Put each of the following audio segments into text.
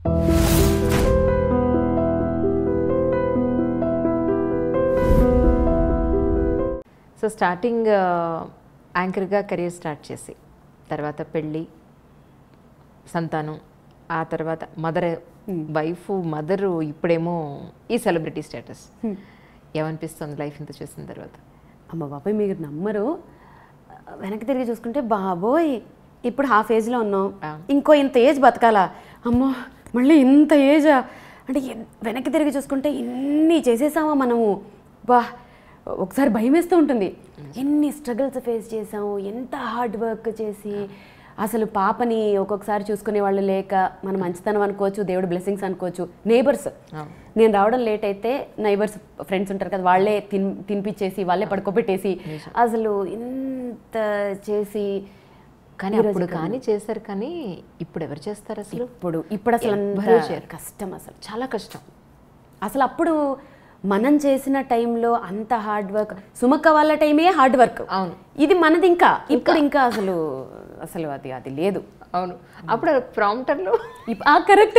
So starting యాంకర్గా career start చేసి తర్వాత పెళ్ళి సంతానం ఆ తర్వాత మదర్ వైఫ్ మదరు ఇప్పుడేమో ఈ సెలబ్రిటీ స్టేటస్ ఏమనిపిస్తుంది లైఫ్ ఇంత చూసిన తర్వాత అమ్మ బాబాయ్ మీరు నమ్మరు వెనక్కి తిరిగి చూసుకుంటే బాబోయ్ ఇప్పుడు హాఫ్ ఏజ్లో ఉన్నాం ఆ. ఇంకో ఇంత ఏజ్ బతకాలా అమ్మో మళ్ళీ ఇంత ఏజా అంటే ఎన్- వెనక్కి తిరిగి చూసుకుంటే ఇన్ని చేసేసామా మనము బా ఒకసారి భయం వేస్తూ ఉంటుంది ఎన్ని స్ట్రగుల్స్ ఫేస్ చేసాము ఎంత హార్డ్ వర్క్ చేసి అసలు పాపని ఒక్కొక్కసారి చూసుకునే వాళ్ళు లేక మన మంచితనం అనుకోవచ్చు దేవుడు బ్లెస్సింగ్స్ అనుకోవచ్చు నేబర్స్ నేను రావడం లేట్ అయితే నైబర్స్ ఫ్రెండ్స్ ఉంటారు కదా వాళ్ళే తిన్ తినిపించేసి వాళ్ళే పడుకోబెట్టేసి అసలు ఇంత చేసి కానీ అప్పుడు కానీ చేశారు కానీ ఇప్పుడు ఎవరు చేస్తారు అసలు ఇప్పుడు ఇప్పుడు అసలు అంత ఎవ్వరూ చేయరు. కష్టం అసలు చాలా కష్టం అసలు అప్పుడు మనం చేసిన టైంలో అంత హార్డ్ వర్క్ సుమక్క వాళ్ళ టైమే హార్డ్ వర్క్ అవును. ఇది మనది ఇంకా ఇప్పుడు ఇంకా అసలు అసలు అది అది లేదు అవును అప్పుడు ప్రాంప్టర్లు కరెక్ట్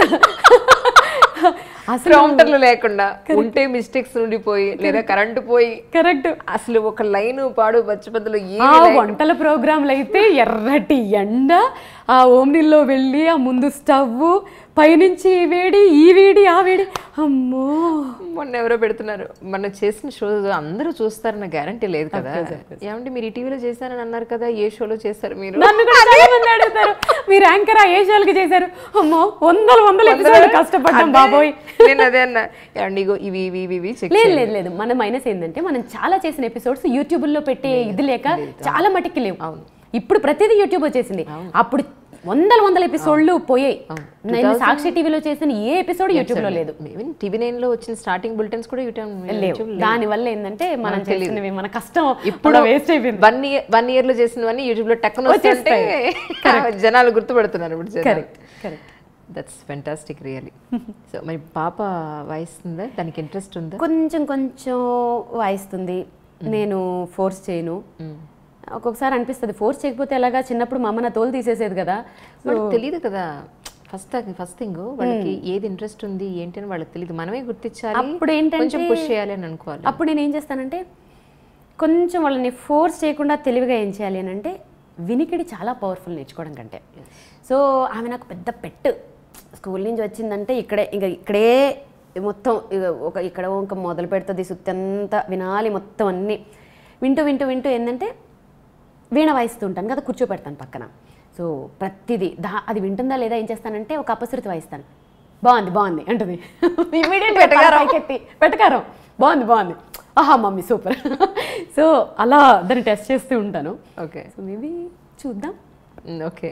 అసలు ప్రాంప్టర్లు లేకుండా ఉంటే మిస్టేక్స్ ఉండిపోయి లేదా కరెంటు పోయి కరెక్ట్ అసలు ఒక లైన్ పాడు బచ్చిపద్దులు ఏ ఆ వంటల ప్రోగ్రాంలు అయితే ఎర్రటి ఎండ ఆ ఓమ్నిల్లో వెళ్ళి ఆ ముందు స్టవ్ పైనుంచి ఈ వేడి ఈ వేడి ఆ వేడి అమ్మో మొన్న ఎవరో పెడుతున్నారు మనం చేసిన షో అందరూ చూస్తారన్న గ్యారంటీ లేదు కదా ఏమంటే మీరు ఈ టీవీలో చేశారని అన్నారు కదా ఏ షోలో చేస్తారు మీరు నన్ను కూడా చాలా మంది అడుగుతారు మీరు యాంకర్ ఆ ఏషియాలకి చేశారు అమ్మో వందల వందల ఎపిసోడ్ కష్టపడ్డాం బాబోయ్ నేను అదే అన్నా ఏమండి ఇగో ఇవి ఇవి ఇవి ఇవి చెక్ లేదు లేదు లేదు మన మైనస్ ఏంటంటే మనం చాలా చేసిన ఎపిసోడ్స్ యూట్యూబ్ లో పెట్టే ఇది లేక చాలా మటుకి లేవు ఇప్పుడు ప్రతిదీ యూట్యూబ్ వచ్చేసింది అప్పుడు వందల వందల ఎపిసోడ్లు పోయాయి నేను సాక్షి టీవీలో చేసిన ఏ ఎపిసోడ్ యూట్యూబ్ లో లేదు ఈవెన్ టీవీ నైన్ లో వచ్చిన స్టార్టింగ్ బులెటిన్స్ కూడా యూట్యూబ్ లేవు దాని వల్ల ఏంటంటే మనం చేసినవి మన కష్టం ఇప్పుడు ఇప్పుడు వేస్ట్ అయిపోయింది వన్ ఇయర్ వన్ ఇయర్ లో చేసినవన్నీ యూట్యూబ్ లో టక్కున వస్తుంటే జనాలు గుర్తుపడుతున్నారు ఇప్పుడు జనాలు correct correct that's fantastic really so మరి పాప వాయిస్తుందా దానికి ఇంట్రెస్ట్ ఉందా కొంచెం కొంచెం వాయిస్తుంది నేను ఫోర్స్ చేయను ఒక్కొక్కసారి అనిపిస్తుంది ఫోర్స్ చేయకపోతే ఎలాగా చిన్నప్పుడు మా అమ్మ నా తోలు తీసేసేది కదా వాళ్ళకి తెలియదు కదా ఫస్ట్ ఫస్ట్ థింగ్ వాళ్ళకి ఏది ఇంట్రెస్ట్ ఉంది ఏంటి అని వాళ్ళకి తెలియదు మనమే గుర్తించాలి అప్పుడు ఏంటంటే- కొంచెం పుష్ చేయాలి అని అనుకోవాలి అప్పుడు నేను ఏం చేస్తానంటే కొంచెం వాళ్ళని ఫోర్స్ చేయకుండా తెలివిగా ఏం చేయాలి అని అంటే వినికిడి చాలా పవర్ఫుల్ నేర్చుకోవడం కంటే సో ఆమె నాకు పెద్ద పెట్ స్కూల్ నుంచి వచ్చిందంటే ఇక్కడే ఇంకా ఇక్కడే మొత్తం ఇక ఒక ఇక్కడ ఇంకా మొదలు పెడుతుంది సుత్తంతా వినాలి మొత్తం అన్నీ వింటూ వింటూ వింటూ ఏంటంటే వీణ వాయిస్తూ ఉంటాను కదా కూర్చోపెడతాను పక్కన సో ప్రతిదీ దా అది వింటుందా లేదా ఏం చేస్తానంటే ఒక అపశృతి వాయిస్తాను బాగుంది బాగుంది అంటుంది ఇమీడియట్ పైకెత్తి పెట్టకారం బాగుంది బాగుంది ఆహా మమ్మీ సూపర్ సో అలా దాన్ని టెస్ట్ చేస్తూ ఉంటాను ఓకే సో మేబీ చూద్దాం ఓకే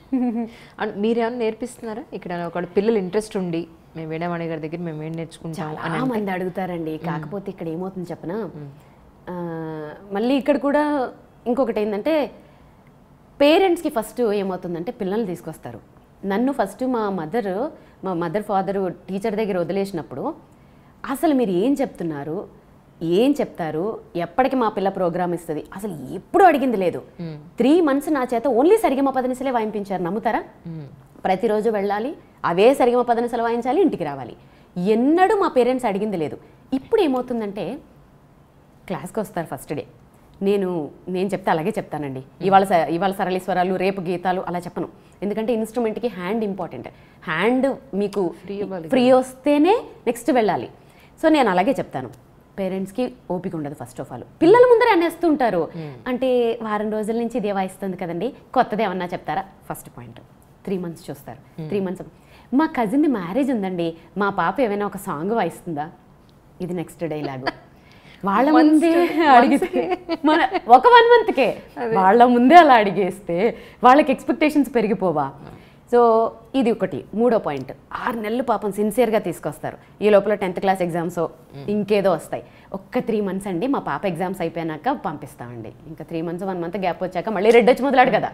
అండ్ మీరేమైనా నేర్పిస్తున్నారా ఇక్కడ ఒక పిల్లలు ఇంట్రెస్ట్ ఉండి మేము వేణామణి గారి దగ్గర మేము ఏం నేర్చుకుంటాం చాలా మంది అడుగుతారండి కాకపోతే ఇక్కడ ఏమవుతుంది చెప్పనా ఆ, మళ్ళీ ఇక్కడ కూడా ఇంకొకటి ఏంటంటే పేరెంట్స్కి ఫస్ట్ ఏమవుతుందంటే పిల్లల్ని తీసుకొస్తారు నన్ను ఫస్ట్ మా మదర్ మా మదర్ ఫాదర్ టీచర్ దగ్గర వదిలేసినప్పుడు అసలు మీరు ఏం చెప్తున్నారు ఏం చెప్తారు ఎప్పటికి మా పిల్ల ప్రోగ్రామ్ ఇస్తుంది అసలు ఎప్పుడు అడిగింది లేదు త్రీ మంత్స్ నా చేత ఓన్లీ సరిగమ పదనిసలే వాయింపించారు నమ్ముతారా ప్రతిరోజు వెళ్ళాలి అవే సరిగమ పదనిసలు వాయించాలి ఇంటికి రావాలి ఎన్నడూ మా పేరెంట్స్ అడిగింది లేదు ఇప్పుడు ఏమవుతుందంటే క్లాస్కి వస్తారు ఫస్ట్ డే నేను నేను చెప్తే అలాగే చెప్తానండి ఇవాళ స- ఇవాళ సరళీస్వరాలు రేపు గీతాలు అలా చెప్పను ఎందుకంటే ఇన్స్ట్రుమెంట్కి హ్యాండ్ ఇంపార్టెంట్ హ్యాండ్ మీకు ఫ్రీ వస్తేనే నెక్స్ట్ వెళ్ళాలి సో నేను అలాగే చెప్తాను పేరెంట్స్కి ఓపిక ఉండదు ఫస్ట్ ఆఫ్ ఆల్ పిల్లల ముందరే అనేస్తుంటారు అంటే వారం రోజుల నుంచి ఇదే వాయిస్తుంది కదండి కొత్తది ఏమన్నా చెప్తారా ఫస్ట్ పాయింట్ త్రీ మంత్స్ చూస్తారు త్రీ మంత్స్ మా కజిన్ మ్యారేజ్ ఉందండి మా పాప ఏమైనా ఒక సాంగ్ వాయిస్తుందా ఇది నెక్స్ట్ డైలాగు వాళ్ళ ముందే అడిగితే మన ఒక వన్ మంత్కే వాళ్ళ ముందే అలా అడిగేస్తే వాళ్ళకి ఎక్స్పెక్టేషన్స్ పెరిగిపోవా సో ఇది ఒకటి మూడో పాయింట్ ఆరు నెలలు పాపం సిన్సియర్గా తీసుకొస్తారు ఈ లోపల టెన్త్ క్లాస్ ఎగ్జామ్స్ ఇంకేదో వస్తాయి ఒక్క త్రీ మంత్స్ అండి మా పాప ఎగ్జామ్స్ అయిపోయాక పంపిస్తామండి ఇంకా three months one month gap వచ్చాక మళ్ళీ రెడ్ వచ్చి మొదలాడు కదా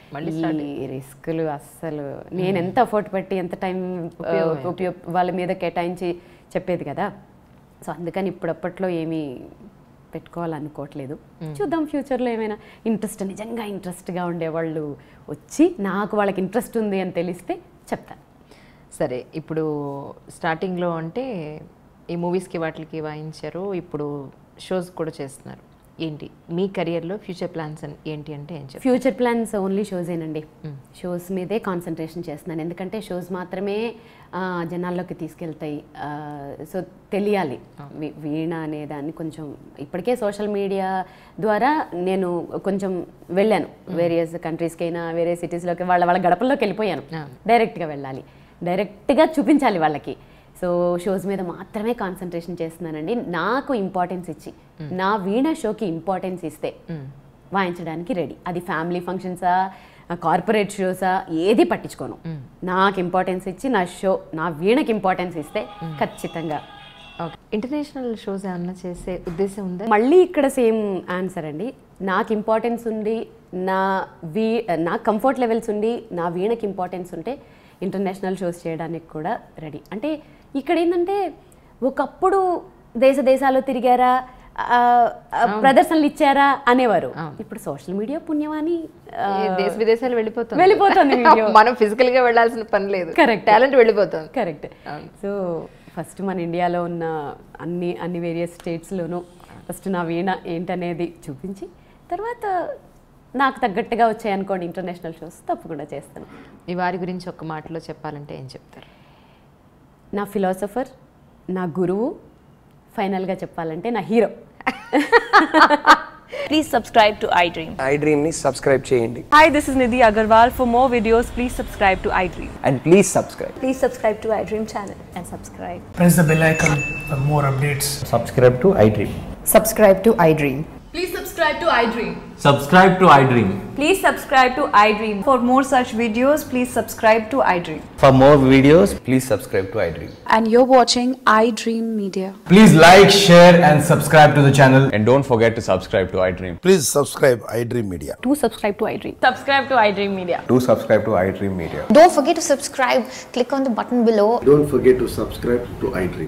ఈ రిస్కులు అస్సలు నేను ఎంత ఎఫర్ట్ పెట్టి ఎంత టైం ఉపయోగ వాళ్ళ మీద కేటాయించి చెప్పేది కదా సో అందుకని ఇప్పుడప్పట్లో ఏమీ పెట్టుకోవాలనుకోవట్లేదు చూద్దాం ఫ్యూచర్లో ఏమైనా ఇంట్రెస్ట్ నిజంగా ఇంట్రెస్ట్గా ఉండేవాళ్ళు వచ్చి నాకు వాళ్ళకి ఇంట్రెస్ట్ ఉంది అని తెలిస్తే చెప్తాను సరే ఇప్పుడు స్టార్టింగ్లో అంటే ఈ మూవీస్కి వాటికి వాయించారు ఇప్పుడు షోస్ కూడా చేస్తున్నారు ఏంటి మీ కెరియర్లో ఫ్యూచర్ ప్లాన్స్ ఏంటి అంటే ఏం చెప్తారు ఫ్యూచర్ ప్లాన్స్ ఓన్లీ షోసేనండి షోస్ మీదే కాన్సన్ట్రేషన్ చేస్తున్నాను ఎందుకంటే షోస్ మాత్రమే ఆ, జనాల్లోకి తీసుకెళ్తాయి సో తెలియాలి వీ- వీణ అనే దాన్ని కొంచెం ఇప్పటికే సోషల్ మీడియా ద్వారా నేను కొంచెం వెళ్ళాను వేరియస్ కంట్రీస్కైనా వేరే సిటీస్లోకి వాళ్ళ వాళ్ళ గడపల్లోకి వెళ్ళిపోయాను డైరెక్ట్గా వెళ్ళాలి డైరెక్ట్గా చూపించాలి వాళ్ళకి సో షోస్ మీద మాత్రమే కాన్సన్ట్రేషన్ చేస్తున్నానండి నాకు ఇంపార్టెన్స్ ఇచ్చి నా వీణ షోకి ఇంపార్టెన్స్ ఇస్తే వాయించడానికి రెడీ అది ఫ్యామిలీ ఫంక్షన్సా కార్పొరేట్ షోసా ఏది పట్టించుకోను నాకు ఇంపార్టెన్స్ ఇచ్చి నా షో నా వీణకి ఇంపార్టెన్స్ ఇస్తే ఖచ్చితంగా ఓకే ఇంటర్నేషనల్ షోస్ ఏమన్నా చేసే ఉద్దేశం ఉందా మళ్ళీ ఇక్కడ సేమ్ ఆన్సర్ అండి నాకు ఇంపార్టెన్స్ ఉండి నా వీ నా కంఫర్ట్ లెవెల్స్ ఉండి నా వీణకి ఇంపార్టెన్స్ ఉంటే ఇంటర్నేషనల్ షోస్ చేయడానికి కూడా రెడీ అంటే ఇక్కడ ఏంటంటే ఒకప్పుడు దేశ దేశాలు తిరిగారా ఆ, ఆ, ప్రదర్శనలు ఇచ్చారా అనేవారు ఇప్పుడు సోషల్ మీడియా పుణ్యమాని ఆ, ఈ దేశ విదేశాలు వెళ్ళిపోతుంది వెళ్ళిపోతుంది video. మనం ఫిజికల్ గా వెళ్ళాల్సిన పని లేదు Correct. టాలెంట్ వెళ్ళిపోతుంది కరెక్ట్ సో ఫస్ట్ మన ఇండియాలో ఉన్న అన్ని అన్ని వేరియస్ స్టేట్స్లోనూ ఫస్ట్ నా వీణ ఏంటనేది చూపించి తర్వాత నాకు తగ్గట్టుగా వచ్చాయనుకోండి ఇంటర్నేషనల్ షోస్ తప్పకుండా చేస్తాను ఈ వారి గురించి ఒక మాటలో చెప్పాలంటే ఏం చెప్తారు నా ఫిలాసఫర్ నా గురువు ఫైనల్గా చెప్పాలంటే నా hero Please subscribe to iDream. ఐ డ్రీమ్ని సబ్స్క్రైబ్ చేయండి Hi, this is Nidhi Agarwal. For more videos, please subscribe to iDream. And please subscribe Please subscribe to iDream channel and subscribe. press the bell icon for more updates. Subscribe to iDream subscribe to iDream. Please subscribe to iDream. Subscribe to iDream. Please subscribe to iDream. For more such videos, please subscribe to iDream. For more videos please subscribe to iDream and you're watching iDream Media. Please like, share, and subscribe to the channel. And don't forget to subscribe to iDream. Please subscribe iDream Media. Do subscribe to iDream. Subscribe to iDream Media. Do subscribe to iDream Media. Don't forget to subscribe. Click on the button below Don't forget to subscribe to iDream.